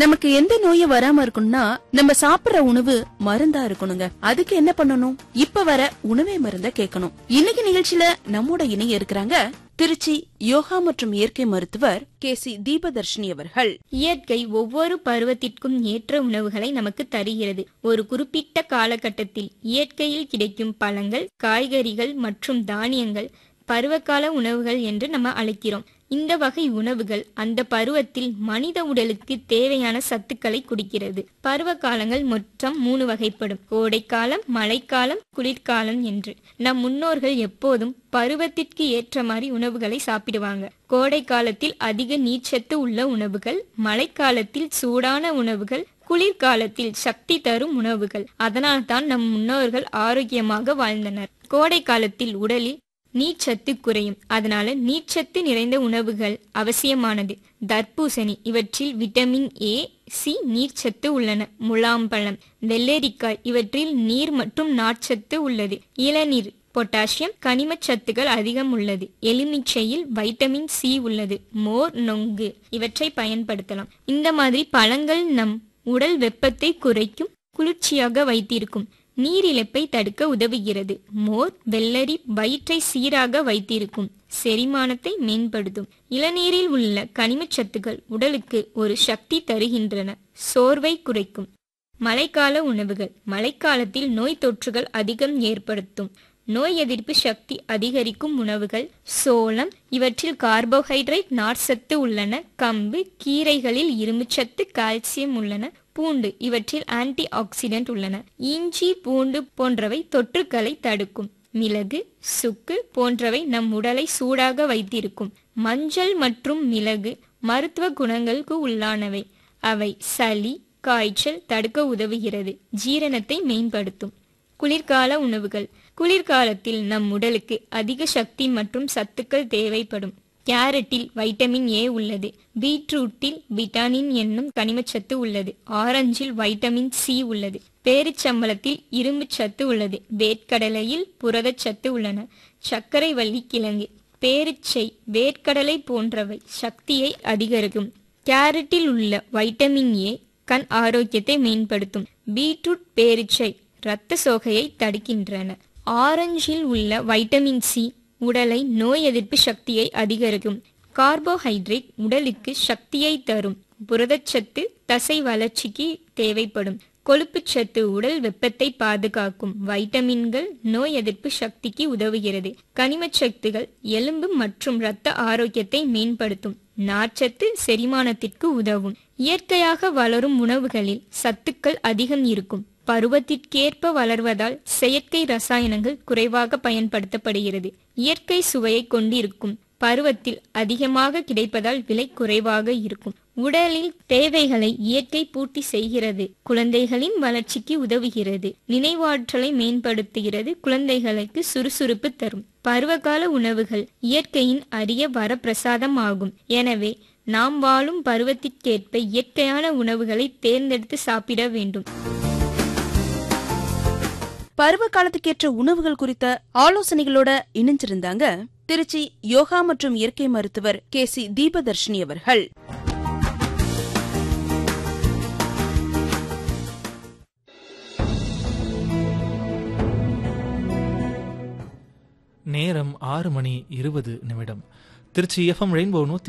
நமக்கு எந்த நோயும் வராம இருக்கணும்னா நம்ம சாப்பிடுற உணவு மருந்தா இருக்கணுங்க அதுக்கு என்ன பண்ணணும் இப்ப வர உணவே மருந்த கேட்கணும் இன்னைக்கு நிகழ்ச்சியில நம்மோட இணைய இருக்கிறாங்க திருச்சி யோகா மற்றும் இயற்கை மருத்துவர் கே சி தீபதர்ஷினி அவர்கள் இயற்கை ஒவ்வொரு பருவத்திற்கும் ஏற்ற உணவுகளை நமக்கு தருகிறது ஒரு குறிப்பிட்ட காலகட்டத்தில் இயற்கையில் கிடைக்கும் பழங்கள் காய்கறிகள் மற்றும் தானியங்கள் பருவகால உணவுகள் என்று நம்ம அழைக்கிறோம் இந்த வகை உணவுகள் அந்த பருவத்தில் மனித உடலுக்கு தேவையான சத்துக்களை குடிக்கிறது பருவ காலங்கள் மொத்தம் மூணு வகைப்படும் கோடைக்காலம் மழைக்காலம் குளிர்காலம் என்று நம் முன்னோர்கள் எப்போதும் பருவத்திற்கு ஏற்ற மாதிரி உணவுகளை சாப்பிடுவாங்க கோடை காலத்தில் அதிக நீர்ச்சத்து உள்ள உணவுகள் மழைக்காலத்தில் சூடான உணவுகள் குளிர்காலத்தில் சக்தி தரும் உணவுகள் அதனால்தான் நம் முன்னோர்கள் ஆரோக்கியமாக வாழ்ந்தனர் கோடை காலத்தில் உடலில் நீர்ச்சத்து குறையும் அதனால நீர்ச்சத்து நிறைந்த உணவுகள் அவசியமானது தர்பூசணி இவற்றில் விட்டமின் ஏ சி நீர்ச்சத்து உள்ளன முலாம்பழம் வெள்ளரிக்காய் இவற்றில் நீர் மற்றும் நார்ச்சத்து உள்ளது இளநீர் பொட்டாசியம் கனிமச் சத்துக்கள் அதிகம் உள்ளது எலுமிச்சையில் வைட்டமின் சி உள்ளது மோர் நொங்கு இவற்றை பயன்படுத்தலாம் இந்த மாதிரி பழங்கள் நம் உடல் வெப்பத்தை குறைக்கும் குளிர்ச்சியாக வைத்திருக்கும் நீரிழப்பை தடுக்க உதவுகிறது மோர் வெள்ளரி வயிற்றை சீராக வைத்திருக்கும் செரிமானத்தை மேம்படுத்தும் இளநீரில் உள்ள கனிமச்சத்துக்கள் உடலுக்கு ஒரு சக்தி தருகின்றன சோர்வை குறைக்கும் மழைக்கால உணவுகள் மழைக்காலத்தில் நோய் தொற்றுகள் அதிகம் ஏற்படுத்தும் நோய் எதிர்ப்பு சக்தி அதிகரிக்கும் உணவுகள் சோளம் இவற்றில் கார்போஹைட்ரேட் நார்ச்சத்து உள்ளன கம்பு கீரைகளில் இரும்புச்சத்து கால்சியம் உள்ளன பூண்டு இவற்றில் ஆன்டி ஆக்சிடென்ட் உள்ளன இஞ்சி பூண்டு போன்றவை தொற்றுக்களை தடுக்கும் மிளகு சுக்கு போன்றவை நம் உடலை சூடாக வைத்திருக்கும் மஞ்சள் மற்றும் மிளகு மருத்துவ குணங்களுக்கு உள்ளானவை அவை சளி காய்ச்சல் தடுக்க உதவுகிறது ஜீரணத்தை மேம்படுத்தும் குளிர்கால உணவுகள் குளிர்காலத்தில் நம் உடலுக்கு அதிக சக்தி மற்றும் சத்துக்கள் தேவைப்படும் கேரட்டில் வைட்டமின் ஏ உள்ளது பீட்ரூட்டில் விட்டாமின் என்னும் கனிமச்சத்து உள்ளது ஆரஞ்சில் வைட்டமின் சி உள்ளது பேரிச்சம்பளத்தில் இரும்பு சத்து உள்ளது வேர்க்கடலையில் புரதச்சத்து உள்ளன சர்க்கரை வள்ளி கிழங்கு பேரிச்சை வேர்க்கடலை போன்றவை சக்தியை அதிகரிக்கும் கேரட்டில் உள்ள வைட்டமின் ஏ கண் ஆரோக்கியத்தை மேம்படுத்தும் பீட்ரூட் பேரிச்சை இரத்த சோகையை தடுக்கின்றன ஆரஞ்சில் உள்ள வைட்டமின் சி உடலை நோய் எதிர்ப்பு சக்தியை அதிகரிக்கும் கார்போஹைட்ரேட் உடலுக்கு சக்தியை தரும் புரதச்சத்து தசை வளர்ச்சிக்கு தேவைப்படும் கொழுப்புச்சத்து உடல் வெப்பத்தை பாதுகாக்கும் வைட்டமின்கள் நோய் எதிர்ப்பு சக்திக்கு உதவுகிறது கனிமச்சத்துகள் எலும்பு மற்றும் இரத்த ஆரோக்கியத்தை மேம்படுத்தும் நார்ச்சத்து செரிமானத்திற்கு உதவும் இயற்கையாக வளரும் உணவுகளில் சத்துக்கள் அதிகம் இருக்கும் பருவத்திற்கேற்ப வளர்வதால் செயற்கை ரசாயனங்கள் குறைவாக பயன்படுத்தப்படுகிறது இயற்கை சுவையை கொண்டிருக்கும் பருவத்தில் அதிகமாக கிடைப்பதால் விலை குறைவாக இருக்கும் உடலில் தேவைகளை இயற்கை பூர்த்தி செய்கிறது குழந்தைகளின் வளர்ச்சிக்கு உதவுகிறது நினைவாற்றலை மேம்படுத்துகிறது குழந்தைகளுக்கு சுறுசுறுப்பு தரும் பருவகால உணவுகள் இயற்கையின் அரிய வரப்பிரசாதம் ஆகும் எனவே நாம் வாழும் பருவத்திற்கேற்ப இயற்கையான உணவுகளை தேர்ந்தெடுத்து சாப்பிட வேண்டும் பருவ காலத்துக்கேற்ற உணவுகள் குறித்த ஆலோசனைகளோட இணைஞ்சிருந்தாங்க திருச்சி யோகா மற்றும் இயற்கை மருத்துவர் கே சி தீபதர்ஷினி அவர்கள் நேரம் ஆறு மணி இருபது நிமிடம் திருச்சி எஃப்எம் ரெயின்போ நூத்தி